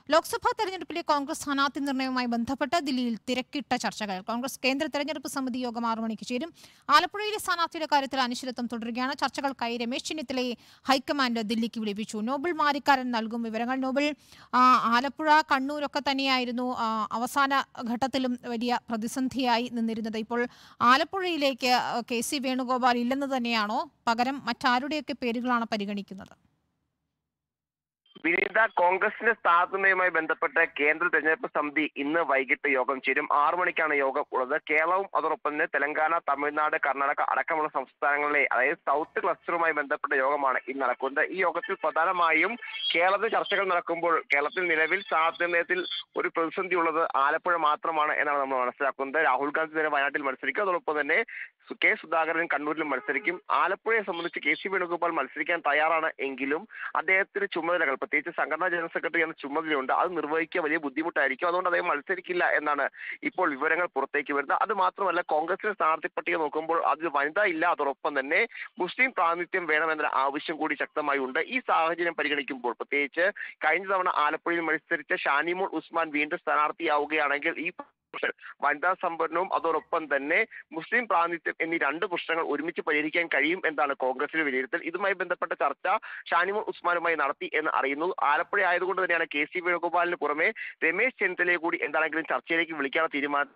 ലോക്സഭാ തെരഞ്ഞെടുപ്പിലെ കോൺഗ്രസ് സ്ഥാനാർത്ഥി നിർണയവുമായി ബന്ധപ്പെട്ട് ദില്ലിയിൽ തിരക്കിട്ട ചർച്ചകൾ കോൺഗ്രസ് കേന്ദ്ര തെരഞ്ഞെടുപ്പ് സമിതി യോഗം ആറു മണിക്ക് ചേരും ആലപ്പുഴയിലെ സ്ഥാനാർത്ഥിയുടെ കാര്യത്തിൽ അനിശ്ചിതത്വം തുടരുകയാണ് ചർച്ചകൾക്കായി രമേശ് ചെന്നിത്തലയെ ഹൈക്കമാൻഡ് ദില്ലിക്ക് വിളിപ്പിച്ചു നോബിൾ മാരിക്കാരൻ നൽകും വിവരങ്ങൾ നോബിൾ ആ, ആലപ്പുഴ കണ്ണൂരൊക്കെ തന്നെയായിരുന്നു ആ, അവസാന ഘട്ടത്തിലും വലിയ പ്രതിസന്ധിയായി നിന്നിരുന്നത് ഇപ്പോൾ ആലപ്പുഴയിലേക്ക് കെ സി വേണുഗോപാൽ ഇല്ലെന്ന് തന്നെയാണോ പകരം മറ്റാരുടെയൊക്കെ പേരുകളാണ് പരിഗണിക്കുന്നത് വിനീത കോൺഗ്രസിന്റെ സ്ഥാപനയുമായി ബന്ധപ്പെട്ട് കേന്ദ്ര തെരഞ്ഞെടുപ്പ് സമിതി ഇന്ന് വൈകിട്ട് യോഗം ചേരും ആറു മണിക്കാണ് യോഗം ഉള്ളത് കേരളവും അതോടൊപ്പം തന്നെ തെലങ്കാന തമിഴ്നാട് കർണാടക അടക്കമുള്ള സംസ്ഥാനങ്ങളിലെ അതായത് സൗത്ത് ക്ലസ്റ്ററുമായി ബന്ധപ്പെട്ട യോഗമാണ് ഇന്ന് നടക്കുന്നത് ഈ യോഗത്തിൽ പ്രധാനമായും കേരളത്തിൽ ചർച്ചകൾ നടക്കുമ്പോൾ കേരളത്തിൽ നിലവിൽ സ്ഥാനാർത്ഥി നിർണയത്തിൽ ഒരു പ്രതിസന്ധി ഉള്ളത് ആലപ്പുഴ മാത്രമാണ് എന്നാണ് നമ്മൾ മനസ്സിലാക്കുന്നത് രാഹുൽ ഗാന്ധി തന്നെ വയനാട്ടിൽ മത്സരിക്കും അതോടൊപ്പം തന്നെ സു- കെ സുധാകരൻ കണ്ണൂരിലും മത്സരിക്കും ആലപ്പുഴയെ സംബന്ധിച്ച് കെ സി വേണുഗോപാൽ മത്സരിക്കാൻ തയ്യാറാണ് എങ്കിലും അദ്ദേഹത്തിന് ചുമതലകൾ പ്രത്യേകിച്ച് സംഘടനാ ജനറൽ സെക്രട്ടറി എന്ന ചുമതലയുണ്ട് അത് നിർവഹിക്കുക വലിയ ബുദ്ധിമുട്ടായിരിക്കും അതുകൊണ്ട് അദ്ദേഹം മത്സരിക്കില്ല എന്നാണ് ഇപ്പോൾ വിവരങ്ങൾ പുറത്തേക്ക് വരുന്നത് അത് മാത്രമല്ല കോൺഗ്രസിന്റെ സ്ഥാനാർത്ഥി പട്ടിക നോക്കുമ്പോൾ അതിൽ വനിത ഇല്ല അതോടൊപ്പം തന്നെ മുസ്ലിം പ്രാതിനിധ്യം വേണമെന്ന ആവശ്യം കൂടി ശക്തമായി ഉണ്ട് ഈ സാഹചര്യം പരിഗണിക്കുമ്പോൾ പ്രത്യേകിച്ച് കഴിഞ്ഞ തവണ ആലപ്പുഴയിൽ മത്സരിച്ച ഷാനിമോൾ ഉസ്മാൻ വീണ്ടും സ്ഥാനാർത്ഥിയാവുകയാണെങ്കിൽ ഈ പ്രശ്നം വനിതാ സംവരണവും അതോടൊപ്പം തന്നെ മുസ്ലിം പ്രാതിനിധ്യം എന്നീ രണ്ട് പ്രശ്നങ്ങൾ ഒരുമിച്ച് പരിഹരിക്കാൻ കഴിയും എന്നാണ് കോൺഗ്രസിന്റെ വിലയിരുത്തൽ ഇതുമായി ബന്ധപ്പെട്ട ചർച്ച ഷാനിമോൾ ഉസ്മാനുമായി നടത്തി എന്ന് അറിയുന്നു ആലപ്പുഴ ആയതുകൊണ്ട് തന്നെയാണ് കെ സി വേണുഗോപാലിന് പുറമെ രമേശ് ചെന്നിത്തലയെ കൂടി എന്താണെങ്കിലും ചർച്ചയിലേക്ക് വിളിക്കാനുള്ള തീരുമാനം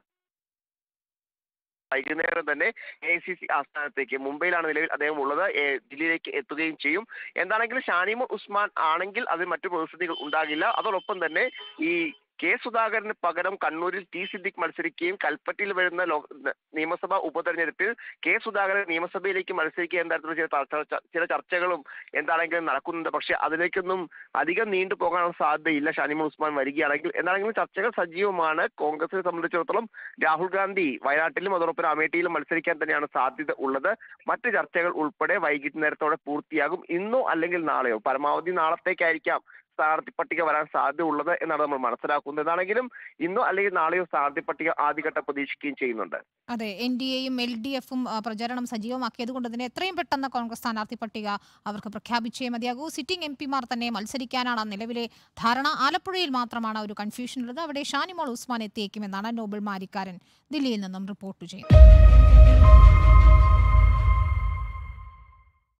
വൈകുന്നേരം തന്നെ എ സി സി ആസ്ഥാനത്തേക്ക് മുംബൈയിലാണ് നിലവിൽ അദ്ദേഹം ഉള്ളത് ഏ, ദില്ലിയിലേക്ക് എത്തുകയും ചെയ്യും എന്താണെങ്കിലും ഷാനിമോൾ ഉസ്മാൻ ആണെങ്കിൽ അതിൽ മറ്റു പ്രതിസന്ധികൾ ഉണ്ടാകില്ല അതോടൊപ്പം തന്നെ ഈ കെ സുധാകരന് പകരം കണ്ണൂരിൽ ടി സിദ്ദിഖ് മത്സരിക്കുകയും കൽപ്പറ്റയിൽ വരുന്ന ലോ നിയമസഭാ ഉപതെരഞ്ഞെടുപ്പിൽ കെ സുധാകരൻ നിയമസഭയിലേക്ക് മത്സരിക്കുക എന്ന തരത്തിലുള്ള ചില ചർച്ച ചില ചർച്ചകളും എന്താണെങ്കിലും നടക്കുന്നുണ്ട് പക്ഷെ അതിലേക്കൊന്നും അധികം നീണ്ടു പോകാനുള്ള സാധ്യതയില്ല ഷാനിമോൾ ഉസ്മാൻ വരികയാണെങ്കിൽ എന്താണെങ്കിലും ചർച്ചകൾ സജീവമാണ് കോൺഗ്രസിനെ സംബന്ധിച്ചിടത്തോളം രാഹുൽ ഗാന്ധി വയനാട്ടിലും അതോടൊപ്പം അമേഠിയിലും മത്സരിക്കാൻ തന്നെയാണ് സാധ്യത ഉള്ളത് മറ്റ് ചർച്ചകൾ ഉൾപ്പെടെ വൈകിട്ട് നേരത്തോടെ പൂർത്തിയാകും ഇന്നോ അല്ലെങ്കിൽ നാളെയോ പരമാവധി നാളത്തേക്കായിരിക്കാം സ്ഥാനാർത്ഥി പട്ടിക വരാൻ സാധ്യത ഉള്ളത് എന്നാണ് നമ്മൾ മനസ്സിലാക്കുന്നത് ഇതാണെങ്കിലും ഇന്നോ അല്ലെങ്കിൽ നാളെയോ സ്ഥാനാർത്ഥി പട്ടിക ആദ്യഘട്ടം പ്രതീക്ഷിക്കുകയും ചെയ്യുന്നുണ്ട് അതെ എൻ ഡി എയും എൽ ഡി എഫും പ്രചരണം സജീവമാക്കിയത് കൊണ്ട് തന്നെ എത്രയും പെട്ടെന്ന് കോൺഗ്രസ് സ്ഥാനാർത്ഥി പട്ടിക അവർക്ക് പ്രഖ്യാപിച്ചേ മതിയാകൂ സിറ്റിംഗ് എം പിമാർ തന്നെ മത്സരിക്കാനാണ് നിലവിലെ ധാരണ ആലപ്പുഴയിൽ മാത്രമാണ് ഒരു കൺഫ്യൂഷൻ ഉള്ളത് അവിടെ ഷാനിമോൾ ഉസ്മാൻ എത്തിയേക്കുമെന്നാണ് നോബിൾ മാരിക്കാരൻ ദില്ലിയിൽ നിന്നും റിപ്പോർട്ട് ചെയ്യുന്നത്